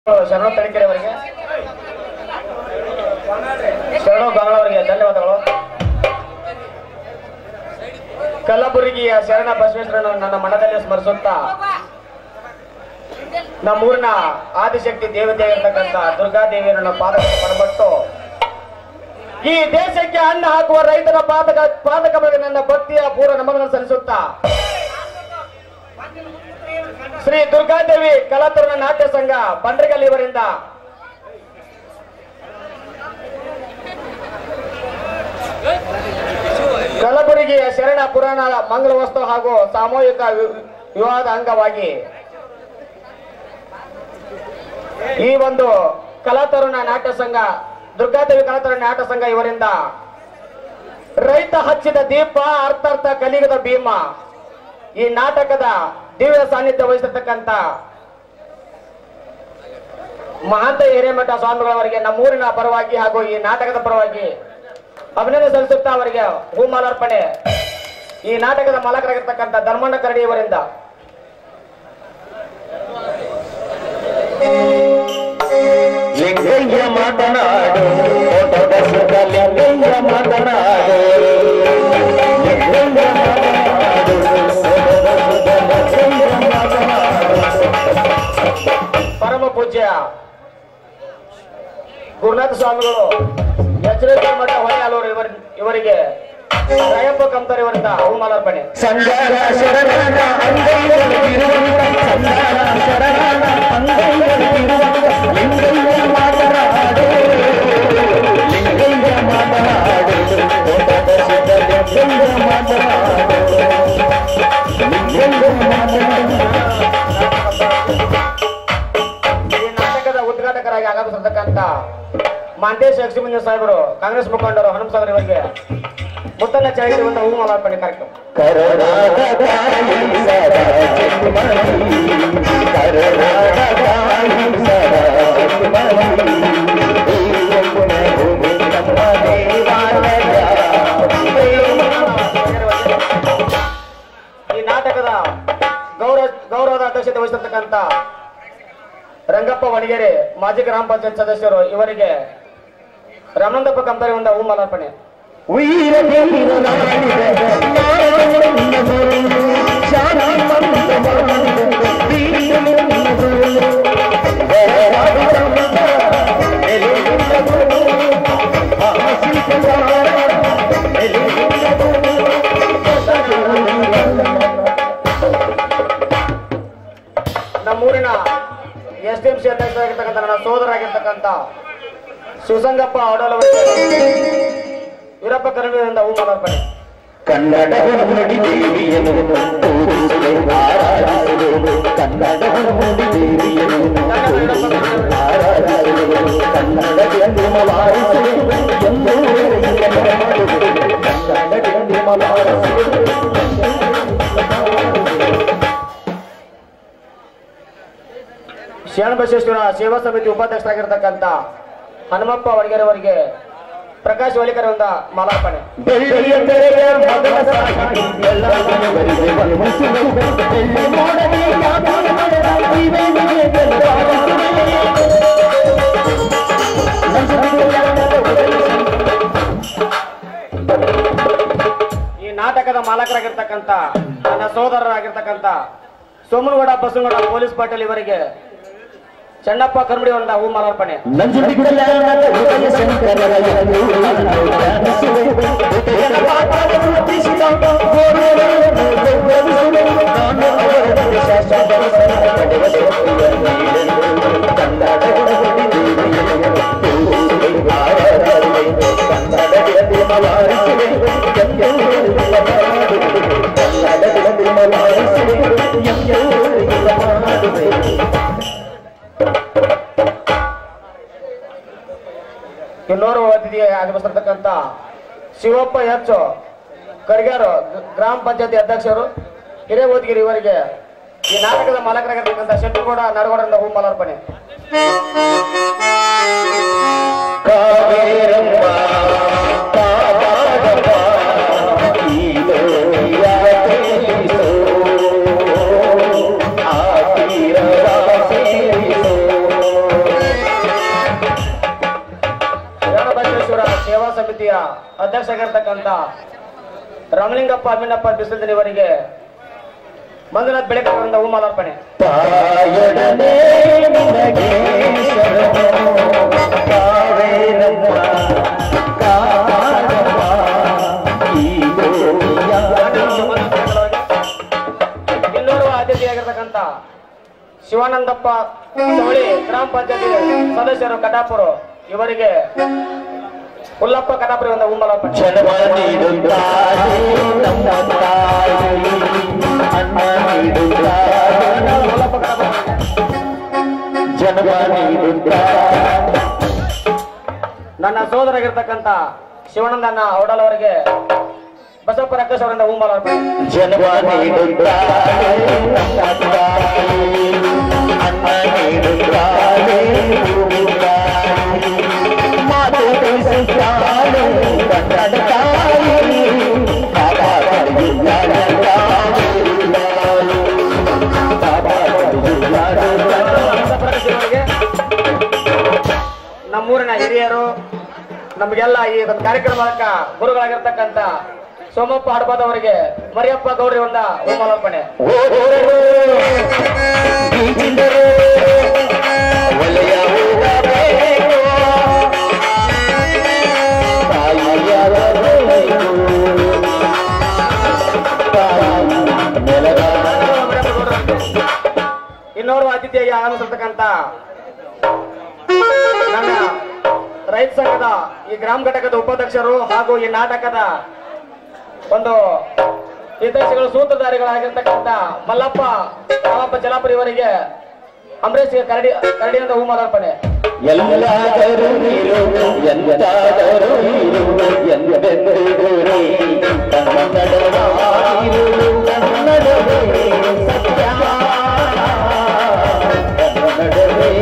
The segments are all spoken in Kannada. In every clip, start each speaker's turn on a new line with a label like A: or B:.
A: ಶರಣ ತಳಿಕೆರೆ ಅವರಿಗೆ ಶರಣು ಅವರಿಗೆ ಧನ್ಯವಾದಗಳು ಕಲಬುರಗಿಯ ಶರಣ ಬಸವೇಶ್ವರನ ನನ್ನ ಮನದಲ್ಲಿ ಸ್ಮರಿಸುತ್ತಾ ನಮ್ಮೂರಿನ ಆದಿಶಕ್ತಿ ದೇವತೆ ಇರತಕ್ಕಂತ ದುರ್ಗಾದೇವಿಯರನ್ನ ಪಾದಕ್ಕೆ ಪಡಬಟ್ಟು ಈ ದೇಶಕ್ಕೆ ಅನ್ನ ಹಾಕುವ ರೈತರ ಪಾದಕ ಪಾದಕಗಳಿಗೆ ನನ್ನ ಭಕ್ತಿಯ ಪೂರ್ವ ನಮನಗಳನ್ನು ಸಲ್ಲಿಸುತ್ತಾ ಶ್ರೀ ದುರ್ಗಾದೇವಿ ಕಲಾತರುಣ ನಾಟ್ಯ ಸಂಘ ಬಂಡ್ರಿಗಲ್ ಇವರಿಂದ ಕಲಬುರಗಿಯ ಶರಣ ಪುರಾಣ ಮಂಗಳವಸ್ತು ಹಾಗೂ ಸಾಮೂಹಿಕ ವಿ- ವಿವಾಹದ ಅಂಗವಾಗಿ ಈ ಒಂದು ಕಲಾತರುಣ ನಾಟ್ಯ ಸಂಘ ದುರ್ಗಾದೇವಿ ಕಲಾತರುಣ ನಾಟ್ಯ ಸಂಘ ಇವರಿಂದ ರೈತ ಹಚ್ಚಿದ ದೀಪ ಅರ್ಥಾರ್ಥ ಕಲಿಗದ ಭೀಮ ಈ ನಾಟಕದ ದಿವ್ಯ ಸಾನ್ನಿಧ್ಯ ವಹಿಸಿರ್ತಕ್ಕಂಥ ಮಹಾಂತ ಹಿರೇಮಠ ಸ್ವಾಮಿಗಳವರಿಗೆ ನಮ್ಮೂರಿನ ಪರವಾಗಿ ಹಾಗೂ ಈ ನಾಟಕದ ಪರವಾಗಿ ಅಭಿನಂದನೆ ಸಲ್ಲಿಸುತ್ತಾ ಅವರಿಗೆ ಹೂಮಾಲಾರ್ಪಣೆ ಈ ನಾಟಕದ ಮಾಲಕರಾಗಿರ್ತಕ್ಕಂಥ ಧರ್ಮಣ್ಣ ಕರಡಿ ಇವರಿಂದ
B: ಲಿಂಗಯ್ಯ ಮಾತನಾಡು ಓಟದ ಸುತ್ತ ಲಿಂಗಯ್ಯ ಮಾತನಾಡು ಲಿಂಗಯ್ಯ ಮಾತನಾಡು ಓಟದ ಸುತ್ತ ಲಿಂಗಯ್ಯ ಮಾತನಾಡು
A: ಪರಮ ಪೂಜ್ಯ ಗುರುನಾಥ ಸ್ವಾಮಿಗಳು ಎಚ್ಚರಿಕೆ ಮಠ ಹೊಳೆಯಾಲೂರು ಇವರ ಇವರಿಗೆ ರಾಯಪ್ಪ ಕಂತರ್ ಇವರಿಂದ ಹೂಮಾಲಾರ್ಪಣೆ
B: ಸಂಗಾರ ಶರಣನ ಅಂಗೈಗಳಿರುವಂತ ಸಂಗಾರ ಶರಣನ ಅಂಗೈಗಳಿರುವಂತ ಲಿಂಗಯ್ಯ ಮಾತನಾಡು ಲಿಂಗಯ್ಯ ಮಾತನಾಡು ಓಟದ ಸುತ್ತ ಲಿಂಗಯ್ಯ ಮಾತನಾಡು ಲಿಂಗಯ್ಯ ಮಾತನಾಡು
A: ಈ ನಾಟಕದ ಉದ್ಘಾಟಕರಾಗಿ ಆಗಮಿಸಿರ್ತಕ್ಕಂಥ ಮಾಂತೇಶ್ ಲಕ್ಷ್ಮೀಂದ್ರ ಸಾಹೇಬರು ಕಾಂಗ್ರೆಸ್ ಮುಖಂಡರು ಹನುಮಸಾಗರ್ ಇವರಿಗೆ ಮುತ್ತನ್ನ ಚಳಿಸಿರುವಂತ ಹೂ ಮಾಲಾರ್ಪಣೆ ಕಾರ್ಯಕ್ರಮ
B: ಕರುಣಾದ ತಾಯಿ ಸದಾ ಚಿನ್ಮಯಿ ಕರುಣಾದ ತಾಯಿ ಸದಾ ಚಿನ್ಮಯಿ ದೇವಗುಣ ಭೂಮಿ ನಮ್ಮ ದೇವಾಲಯ
A: ಈ ನಾಟಕದ ಗೌರವ ಗೌರವದ ಅಧ್ಯಕ್ಷತೆ ವಹಿಸಿರ್ತಕ್ಕಂಥ ರಂಗಪ್ಪ ವಣಿಗೆರೆ ಮಾಜಿ ಗ್ರಾಮ ಪಂಚಾಯತ್ ಸದಸ್ಯರು ಇವರಿಗೆ ರಮಣದಪ್ಪ ಕಂಪನಿಯಿಂದ ಹೂ ಮಾಲಾರ್ಪಣೆ
B: ವೀರ ಧೀರ ನಾಡಿದ ನಾರಾಯಣ ಗುರು ಶಾನ ಮಂದ ಮಂದ ವೀರ ಗುರು
A: ನಮ್ಮೂರಿನ ಎಸ್ ಡಿ ಎಂ ಸಿ ಅಧ್ಯಕ್ಷರಾಗಿರ್ತಕ್ಕಂಥ ನನ್ನ ಸೋದರಾಗಿರ್ತಕ್ಕಂಥ ಶಿವಸಂಗಪ್ಪ ಅವಡಲ ವೀರಪ್ಪ ಕರಡಿಯಿಂದ ಹೂ ಮಾಲಾರ್ಪಣೆ
B: ಕನ್ನಡ ನುಡಿ ದೇವಿಯನ್ನು ಪೂಜಿಸುವೆ ಆರಾಧಿಸುವೆ ಕನ್ನಡ ನುಡಿ ದೇವಿಯನ್ನು ಪೂಜಿಸುವೆ ಆರಾಧಿಸುವೆ ಕನ್ನಡ ನಿರ್ಮಲಾರಿಸುವೆ ಎಂದು ಕನ್ನಡ ನಿರ್ಮಲಾರಿಸುವೆ
A: ಶರಣಬಸವೇಶ್ವರ ಸೇವಾ ಸಮಿತಿ ಉಪಾಧ್ಯಕ್ಷರಾಗಿರ್ತಕ್ಕಂಥ ಹನುಮಪ್ಪ ವಡಗೆರೆ ಅವರಿಗೆ ಪ್ರಕಾಶ್ ವಲಿಕರಿಂದ ಮಾಲಾರ್ಪಣೆ
B: ಬೆಳ್ಳಿಯ ತೆರೆಯ ಮಗನ ಸಾಗಿ ಎಲ್ಲ ಮನೆಯವರಿಗೆ ವಂದಿಸುವೆ. ಬೆಳ್ಳಿ ಮೋಡವೇ ಯಾವಾಗ ನಡೆದ ಇವೆ ನಿಮಗೆ ಗೆಲ್ಲಬಾರದುವೆ.
A: ಈ ನಾಟಕದ ಮಾಲಕರಾಗಿರ್ತಕ್ಕಂಥ ನನ್ನ ಸೋದರರಾಗಿರ್ತಕ್ಕಂಥ ಸೋಮನಗೌಡ ಬಸವಗೌಡ ಪೊಲೀಸ್ ಪಾಟೀಲ್ ಇವರಿಗೆ ಚನ್ನಪ್ಪ ಕರ್ಮಡಿ ಅವರಿಂದ ಹೂ ಮಾಲಾರ್ಪಣೆ
B: ನಂಜುಂಡಿಗಲ್ಲಾದ ಉದಯ ಶಂಕರರ ಎಂದು ನಾನು ಧ್ಯಾನಿಸುವೆ. ಉದಯನ ಪಾಠವನ್ನು ರೂಪಿಸಿದ ಗೋರುಗಳನ್ನು ಗೌರವಿಸುವೆ. ನಾನು ಅವರ ಶಾಶ್ವತ ಸರಳ ಪಡೆವ ಶಕ್ತಿಯನ್ನು ನೀಡೆನು. ಕನ್ನಡ ಗುಣಗುಡಿ ದೇವಿಯನ್ನು ಪೂಜಿಸುವೆ, ಆರಾಧಿಸುವೆ. ಕನ್ನಡ ನಿರ್ಮಲಾರಿಸುವೆ ಎಂದೆಂದಿಗೂ ಮಾಡುವೆ. ಕನ್ನಡ ನಿರ್ಮಲಾರಿಸುವೆ ಎಂದೆಂದಿಗೂ ಮಾಡುವೆ.
A: ಇನ್ನೋರ್ವ ಅತಿಥಿ ಆಗಮಿಸಿರ್ತಕ್ಕಂಥ ಶಿವಪ್ಪ ಹೆಚ್ಚು ಕರಿಗಾರು ಗ್ರಾಮ ಪಂಚಾಯತಿ ಅಧ್ಯಕ್ಷರು ಹಿರೇ ಓದ್ಗಿರಿ ಇವರಿಗೆ ಈ ನಾಟಕದ ಮಾಲಕರಾಗಿರ್ತಕ್ಕಂಥ ಶೆಟ್ಟಿಗೌಡ ನಡಗೌಡರಿಂದ ಹೂ ಮಾಲಾರ್ಪಣೆ
B: ಕಾವೇರಮ್ಮ ಕಾಪಾಡಮ್ಮ ಈ ಲೋಕಿಯ ತೇಲಿಸೋ ಆ ತೀರದ ಸೇರಿಸೋ
A: ಆತಿಥೇಯ ಅಧ್ಯಕ್ಷ ಆಗಿರ್ತಕ್ಕಂಥ ರಾಮಲಿಂಗಪ್ಪ ಅಮ್ಮಿನಪ್ಪ ಬಿಸಿಲಿನವರಿಗೆ ಮಂಜುನಾಥ್ ಬೆಳಕರಿಂದ ಹೂಮಾಲಾರ್ಪಣೆ
B: ತಾಯೊಡನೆ ನಿನಗೆ ಶರಣು ಕಾವೇರಮ್ಮ ಕಾರಮ್ಮ ಈ ಗೋವಿಯ
A: ಇನ್ನೋರ್ವ ಅತಿಥಿಯಾಗಿರ್ತಕ್ಕಂಥ ಶಿವಾನಂದಪ್ಪ ಚವಳಿ ಗ್ರಾಮ ಪಂಚಾಯತಿ ಸದಸ್ಯರು ಕಟಾಪುರ ಇವರಿಗೆ ಹುಲ್ಲಪ್ಪ ಕಟಾಪುರದಿಂದ ಹೂಮಾಲಾರ್ಪಣೆ
B: ಜನ್ಮ ನೀಡುತ್ತಾರೆ ನಮ್ಮ ತಾಯಿ ಅನ್ನ ನೀಡುತ್ತಾರೆ
A: ಹುಲ್ಲಪ್ಪ ಕಟಾಪುರ
B: ಜನ್ಮ ನೀಡುತ್ತಾರೆ
A: ನನ್ನ ಸೋದರಾಗಿರ್ತಕ್ಕಂಥ ಶಿವಾನಂದನ ಔಡಲ್ ಅವರಿಗೆ ಬಸಪ್ಪ ರಕ್ಕಸ್ ಅವರಿಂದ ಹೂಮಾಲಾರ್ಪಣೆ
B: ಜನ್ಮ ನೀಡುತ್ತಾರೆ ನಮ್ಮ ತಾಯಿ ಅನ್ನ ನೀಡುತ್ತಾರೆ ಮಾತು ತಿಳಿಸುತ್ತಾರೆ ಕನ್ನಡ ತಾಯಿ
A: ಬಸಪ್ಪ ರಕ್ಕಸ್ ಇವರಿಗೆ ನಮ್ಮೂರಿನ ಹಿರಿಯರು ನಮಗೆಲ್ಲ ಈ ಒಂದು ಕಾರ್ಯಕ್ರಮಕ್ಕ ಗುರುಗಳಾಗಿರ್ತಕ್ಕಂಥ ಸೋಮಪ್ಪ ಹಡಪದ ಅವರಿಗೆ ಮರಿಯಪ್ಪ ಗೌಡ್ರಿ ಒಂದ ಹೂಮಾಲಾರ್ಪಣೆ
B: ಒಲೆಯ ಊರಬೇಕು
A: ಇನ್ನೋರ್ವ ಅತಿಥಿಯಾಗಿ ಆಗಮಿಸಿರ್ತಕ್ಕಂಥ ನನ್ನ ರೈತ ಸಂಘದ ಈ ಗ್ರಾಮ ಘಟಕದ ಉಪಾಧ್ಯಕ್ಷರು ಹಾಗೂ ಈ ನಾಟಕದ ಒಂದು ನಿರ್ದೇಶಕರು ಸೂತ್ರಧಾರಿಗಳಾಗಿರ್ತಕ್ಕಂಥ ಮಲ್ಲಪ್ಪ ರಾಮಪ್ಪ ಜಲಾಪುರಿ ಇವರಿಗೆ ಅಂಬರೀಷ್ಗೆ ಕರಡಿ ಕರಡಿಯಿಂದ ಹೂಮಾಲಾರ್ಪಣೆ
B: ಎಲ್ಲಾದರೂ ನೀರು ಎಂದಾದರೂ ನೀರು ಎಂದೆಂದಿರು ಕನ್ನಡವಾಗಿರು ಕನ್ನಡವೇ ಸತ್ಯ ಕನ್ನಡವೇ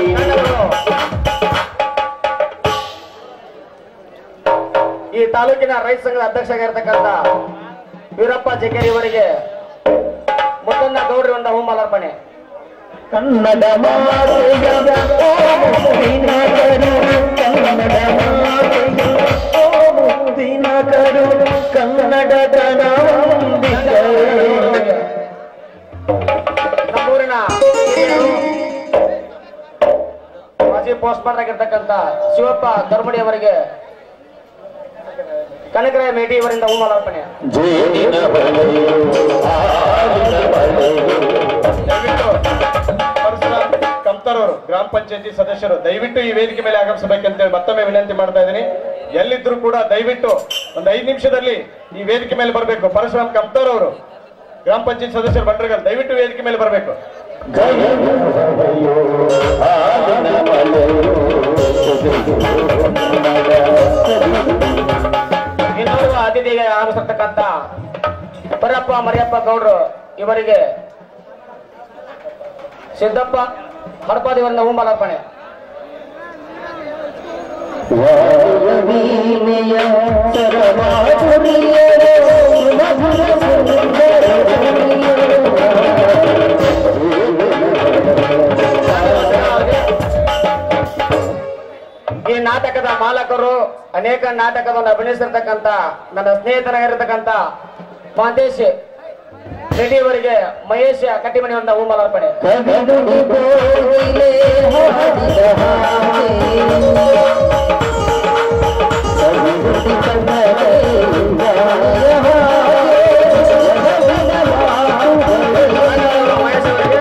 A: ಈ ತಾಲೂಕಿನ ರೈತ ಸಂಘದ ಅಧ್ಯಕ್ಷ ಆಗಿರ್ತಕ್ಕಂಥ ವೀರಪ್ಪ ಜಗೇರಿ ಇವರಿಗೆ ಮುತ್ತನ್ನ ಗೌಡ್ರಿ ಒಂದ ಹೂಮಾಲಾರ್ಪಣೆ
B: ಕನ್ನಡ ಮಾತೆಯ ಓ ಮುತ್ತಿನಕರು ಕನ್ನಡ ಮಾತೆಯ ಓ ಮುತ್ತಿನಕರು ಕನ್ನಡದ ನಂಬಿಕರು
A: ನಮ್ಮೂರಿನ ಹಿರಿಯರು, ಮಾಜಿ ಪೋಸ್ಟ್ ಮಾಸ್ಟರ್ ಆಗಿರ್ತಕ್ಕಂಥ ಶಿವಪ್ಪ ಧರ್ಮಡಿ ಅವರಿಗೆ ಕನಕರಾಯ ಮೇಟಿ ಇವರಿಂದ ಹೂಮಾಲಾರ್ಪಣೆ
B: ಜೇನಿನ ಬಳೆಯು ಹಾಲಿನ ಬಳೆಯು
C: ದಯವಿಟ್ಟು ಪರಶುರಾಮ್ ಕಂತರ್ ಅವರು ಗ್ರಾಮ ಪಂಚಾಯತಿ ಸದಸ್ಯರು ದಯವಿಟ್ಟು ಈ ವೇದಿಕೆ ಮೇಲೆ ಆಗಮಿಸಬೇಕಂತೇಳಿ ಮತ್ತೊಮ್ಮೆ ವಿನಂತಿ ಮಾಡ್ತಾ ಇದ್ದೀನಿ ಎಲ್ಲಿದ್ರು ಕೂಡ ದಯವಿಟ್ಟು ಒಂದು ಐದು ನಿಮಿಷದಲ್ಲಿ ಈ ವೇದಿಕೆ ಮೇಲೆ ಬರಬೇಕು ಪರಶುರಾಮ್ ಕಂತರ್ ಅವರು ಗ್ರಾಮ ಪಂಚಾಯತ್ ಸದಸ್ಯರು ಬಂಡ್ರಗಲ್ ದಯವಿಟ್ಟು ವೇದಿಕೆ ಮೇಲೆ ಬರಬೇಕು
B: ಗಯನು ಬಳೆಯು ಹಾಲಿನ ಬಳೆಯು
A: ಇನ್ನೋರ್ವ ಅತಿಥಿಗೆ ಆಗಮಿಸಿರ್ತಕ್ಕಂಥ ಬರಪ್ಪ ಮರಿಯಪ್ಪ ಗೌಡ್ರು ಇವರಿಗೆ ಸಿದ್ದಪ್ಪ ಹಡಪಾದಿ ಇವರಿಂದ ಹೂಮಾಲಾರ್ಪಣೆ
B: ವಾಯುವೀಣೆಯ ಸರಮಾಧುರ್ಯರೋ ಮಧುರ
A: ಈ ನಾಟಕದ ಮಾಲಕರು ಅನೇಕ ನಾಟಕವನ್ನು ಅಭಿನಯಿಸಿರ್ತಕ್ಕಂಥ ನನ್ನ ಸ್ನೇಹಿತರಾಗಿರ್ತಕ್ಕಂಥ ಮಹಂತೇಶ್ ರೆಡ್ಡಿ ಅವರಿಗೆ ಮಹೇಶ್ ಕಟ್ಟಿಮಣಿಯಿಂದ ಹೂಮಾಲಾರ್ಪಣೆ
B: ಕವಿದುಡಿ ಕೋಗಿಲೆ ಹಾಡಿದ ಹಾಗೆ ಕವಿದುಡಿ ಕನ್ನಡೆಯಿಂದ
A: ಮಹೇಶ್ ಅವರಿಗೆ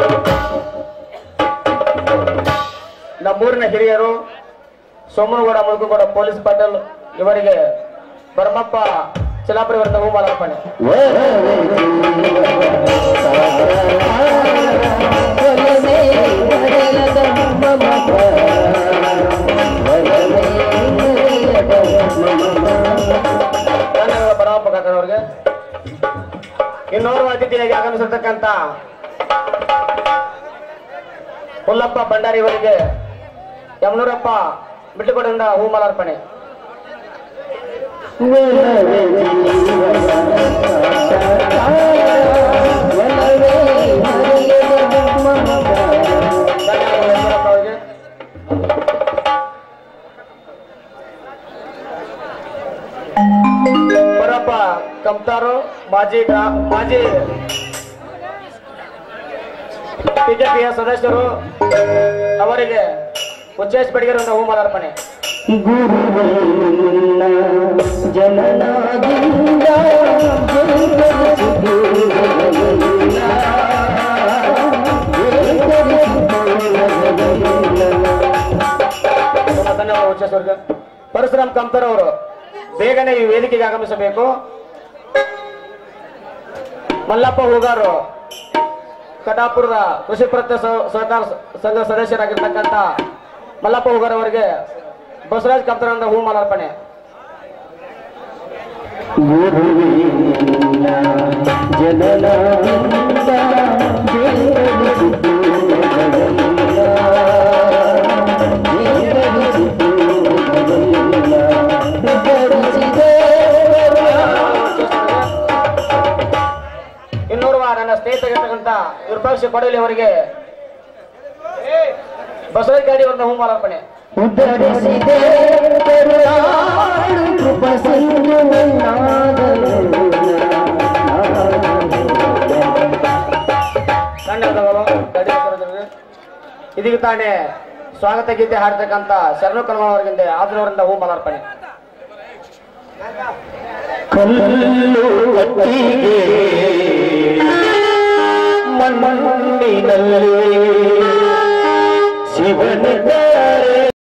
A: ನಮ್ಮೂರಿನ ಹಿರಿಯರು ಸೋಮನಗೌಡ ಮುಳುಗುಗೌಡ ಪೊಲೀಸ್ ಪಾಟೀಲ್ ಇವರಿಗೆ ಬರಮಪ್ಪ ಚಿಲಾಪುರಿ ಅವರಿಂದ ಹೂಮಾಲಾರ್ಪಣೆ ಧನ್ಯವಾದ ಬರಮಪ್ಪ ಕಾಕನವರಿಗೆ ಇನ್ನೋರ್ವ ಅತಿಥಿಯಾಗಿ ಆಗಮಿಸಿರ್ತಕ್ಕಂಥ ಹುಲ್ಲಪ್ಪ ಭಂಡಾರಿ ಇವರಿಗೆ ಯಮನೂರಪ್ಪ ಬಿಟ್ಟುಕೊಡಿಂದ ಹೂಮಾಲಾರ್ಪಣೆ ಧನ್ಯವಾದಗಳು ಯಮನೂರಪ್ಪ ಅವರಿಗೆ ಕಮ್ತಾರು ಮಾಜಿ ಗ್ರಾ- ಮಾಜಿ ಬಿಜೆಪಿಯ ಸದಸ್ಯರು ಅವರಿಗೆ ಉಚ್ಚೇಶ್ ಬೆಡಗಿರುವಂತಹ ಹೂ ಮಾಲಾರ್ಪಣೆ
B: ಗುರುವನ್ನ ಜನನಾದಿಂದ
A: ನಮ್ಮ ಧನ್ಯವಾದ ಉಚ್ಚೇಶ್ ಅವರಿಗೆ ಪರಶುರಾಮ್ ಕಮ್ತಾರ್ ಅವರು ಬೇಗನೆ ಈ ವೇದಿಕೆಗೆ ಆಗಮಿಸಬೇಕು ಮಲ್ಲಪ್ಪ ಹೂಗಾರು ಕಟಾಪುರದ ಕೃಷಿ ಪ್ರತ್ಯ ಸಹ- ಸಹಕಾರ ಸಂಘ ಸದಸ್ಯರಾಗಿರ್ತಕ್ಕಂಥ ಮಲ್ಲಪ್ಪ ಹೂಗಾರ್ ಅವರಿಗೆ ಬಸವರಾಜ್ ಕಮ್ತಾರ್ ಅವರಿಂದ ಹೂ ಮಾಲಾರ್ಪಣೆ
B: ಗುರುವಿನ ಜನನಾದಿಂದ
A: ಇನ್ನೋರ್ವ ನನ್ನ ಸ್ನೇಹಿತರಾಗಿರ್ತಕ್ಕಂಥ ವಿರೂಪಾಕ್ಷ ಕೊಡಲಿ ಅವರಿಗೆ ಬಸವರಾಜ್ ಗಾಡಿ ಅವರನ್ನ ಹೂ ಮಾಲಾರ್ಪಣೆ
B: ಉದರಿಸಿದೆ ಕರುಣಾಳು ಕೃಪ
A: ಧನ್ಯವಾದಗಳು ಗಾಡಿ ಹೆಸರುಗಳಿಗೆ. ಇದೀಗ ತಾನೇ ಸ್ವಾಗತ ಗೀತೆ ಹಾಡ್ತಕ್ಕಂಥ ಶರಣು ಕಲ್ಮ ಅವರಿಂದ ಆದ್ರವರಿಂದ ಹೂ ಮಾಲಾರ್ಪಣೆ
B: ಕಲ್ಲು ಕಟ್ಟಿಗೆ ಮಣ್ಣಿನಲ್ಲಿ ಶಿವನ